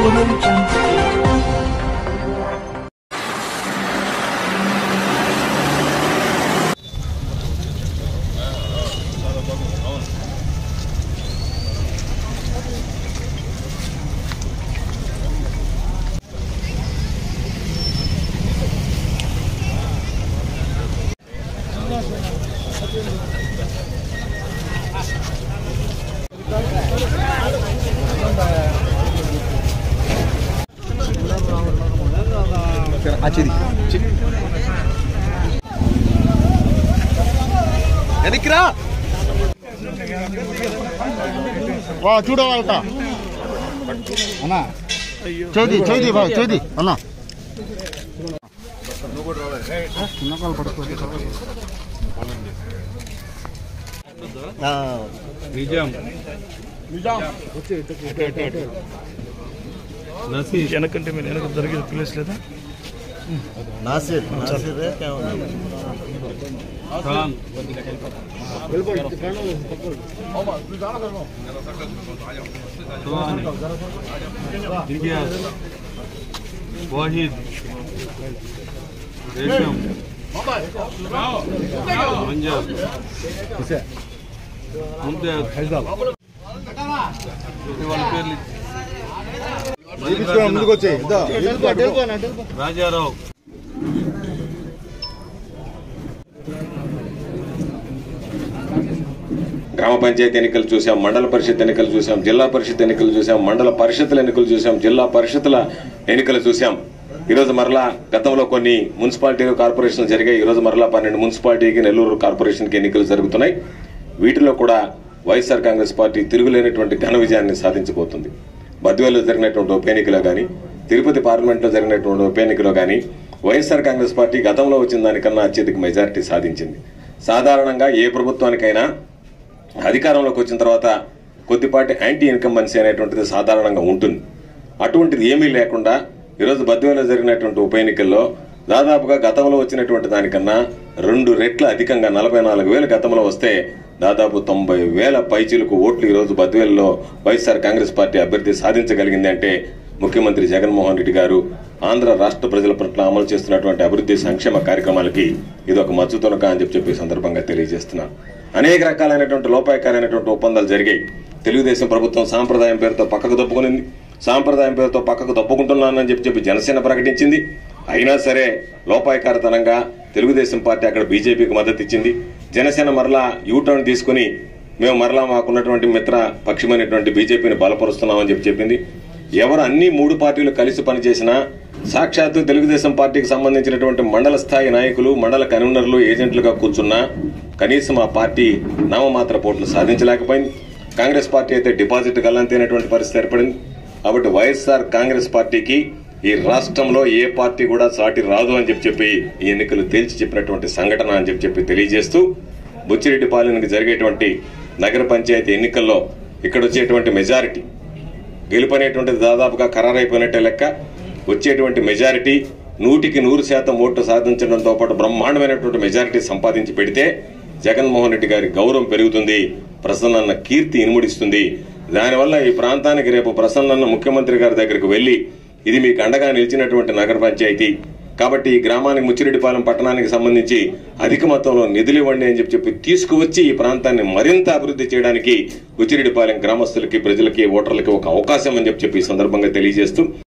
Audio Jungle. వెనక్కిరా వా చూడవాలట అన్నా చేది చేది బా చేది అన్నా చిన్నకాలు పడుకోండి నిజాం నసీర్ వెనకంటే మీరు వెనక దొరికే ప్లేస్ లేదా నాసిర్ నాసిర్ ఖాన్ సుహాని ఇంతియాజ్ వాహిద్ రేషం మంజాబ్ ముంతాజ్ వాళ్ళ పేర్లు ముందుకు వచ్చే రాజారావు గ్రామ పంచాయతీ ఎన్నికలు చూసాం మండల పరిషత్ ఎన్నికలు చూసాం జిల్లా పరిషత్ ఎన్నికలు చూసాం మండల పరిషత్తుల ఎన్నికలు చూసాం జిల్లా పరిషత్తుల ఎన్నికలు చూసాం ఈ రోజు మరలా గతంలో కొన్ని మున్సిపాలిటీలు కార్పొరేషన్లు జరిగాయి ఈ రోజు మరలా పన్నెండు మున్సిపాలిటీకి నెల్లూరు కార్పొరేషన్కి ఎన్నికలు జరుగుతున్నాయి వీటిలో కూడా వైఎస్ఆర్ కాంగ్రెస్ పార్టీ తిరుగులేనటువంటి ఘన విజయాన్ని సాధించబోతుంది బద్వేలో జరిగినటువంటి ఉప ఎన్నికలో గాని తిరుపతి పార్లమెంట్లో జరిగినటువంటి ఉప ఎన్నికలో గాని వైఎస్ఆర్ కాంగ్రెస్ పార్టీ గతంలో వచ్చిన దానికన్నా అత్యధిక మెజారిటీ సాధించింది సాధారణంగా ఏ ప్రభుత్వానికైనా అధికారంలోకి వచ్చిన తర్వాత కొద్దిపాటి యాంటీ ఇన్కంబెన్సీ అనేటువంటిది సాధారణంగా ఉంటుంది అటువంటిది ఏమీ లేకుండా ఈరోజు బద్వేలో జరిగినటువంటి ఉప ఎన్నికల్లో దాదాపుగా గతంలో వచ్చినటువంటి దానికన్నా రెండు రెట్ల అధికంగా నలభై నాలుగు వేలు గతంలో వస్తే దాదాపు తొంభై వేల పైచీలకు ఓట్లు ఈరోజు బద్వేల్లో వైఎస్ఆర్ కాంగ్రెస్ పార్టీ అభ్యర్థి సాధించగలిగింది అంటే ముఖ్యమంత్రి జగన్మోహన్ రెడ్డి గారు ఆంధ్ర రాష్ట్ర ప్రజల పట్ల అమలు చేస్తున్నటువంటి అభివృద్ధి సంక్షేమ కార్యక్రమాలకి ఇది ఒక మచ్చుతునక అని చెప్పి చెప్పి ఈ సందర్భంగా తెలియజేస్తున్నాను అనేక రకాలైనటువంటి లోపాయకారైనటువంటి ఒప్పందాలు జరిగాయి తెలుగుదేశం ప్రభుత్వం సాంప్రదాయం పేరుతో పక్కకు దప్పుకునింది సాంప్రదాయం పేరుతో పక్కకు దప్పుకుంటున్నానని చెప్పి చెప్పి జనసేన ప్రకటించింది అయినా సరే లోపాయకారతనంగా తెలుగుదేశం పార్టీ అక్కడ బీజేపీకి మద్దతు ఇచ్చింది జనసేన మరలా యూటర్న్ తీసుకుని మేము మరలా మాకున్నటువంటి మిత్ర పక్షమైనటువంటి బీజేపీని బలపరుస్తున్నామని చెప్పి చెప్పింది ఎవరు అన్ని మూడు పార్టీలు కలిసి పనిచేసినా సాక్షాత్తు తెలుగుదేశం పార్టీకి సంబంధించినటువంటి మండల స్థాయి నాయకులు మండల కన్వీనర్లు ఏజెంట్లుగా కూర్చున్నా కనీసం ఆ పార్టీ నామమాత్ర పోట్లు సాధించలేకపోయింది కాంగ్రెస్ పార్టీ అయితే డిపాజిట్ గల్లంతైనటువంటి పరిస్థితి ఏర్పడింది కాబట్టి వైఎస్ఆర్ కాంగ్రెస్ పార్టీకి ఈ రాష్ట్రంలో ఏ పార్టీ కూడా సాటి రాదు అని చెప్పి చెప్పి ఈ ఎన్నికలు తేల్చి చెప్పినటువంటి సంఘటన అని చెప్పి చెప్పి తెలియజేస్తూ బుచ్చిరెడ్డిపాలెంకి జరిగేటువంటి నగర పంచాయతీ ఎన్నికల్లో ఇక్కడ వచ్చేటువంటి మెజారిటీ గెలుపనేటువంటిది దాదాపుగా ఖరారైపోయినట్టే లెక్క వచ్చేటువంటి మెజారిటీ నూటికి నూరు శాతం ఓట్లు సాధించడంతో పాటు బ్రహ్మాండమైనటువంటి మెజారిటీ సంపాదించి పెడితే జగన్మోహన్ రెడ్డి గారి గౌరవం పెరుగుతుంది ప్రసన్నన్న కీర్తి ఇనుముడిస్తుంది దానివల్ల ఈ ప్రాంతానికి రేపు ప్రసన్నన్న ముఖ్యమంత్రి గారి దగ్గరికి వెళ్లి ఇది మీకు అండగా నిలిచినటువంటి నగర పంచాయతీ కాబట్టి ఈ గ్రామానికి ముచ్చిరెడ్డిపాలెం పట్టణానికి సంబంధించి అధిక మొత్తంలో నిధులు ఇవ్వండి అని చెప్పి చెప్పి తీసుకువచ్చి ఈ ప్రాంతాన్ని మరింత అభివృద్ధి చేయడానికి ముచ్చిరెడ్డిపాలెం గ్రామస్తులకి ప్రజలకి ఓటర్లకి ఒక అవకాశం అని చెప్పి చెప్పి ఈ సందర్భంగా తెలియజేస్తూ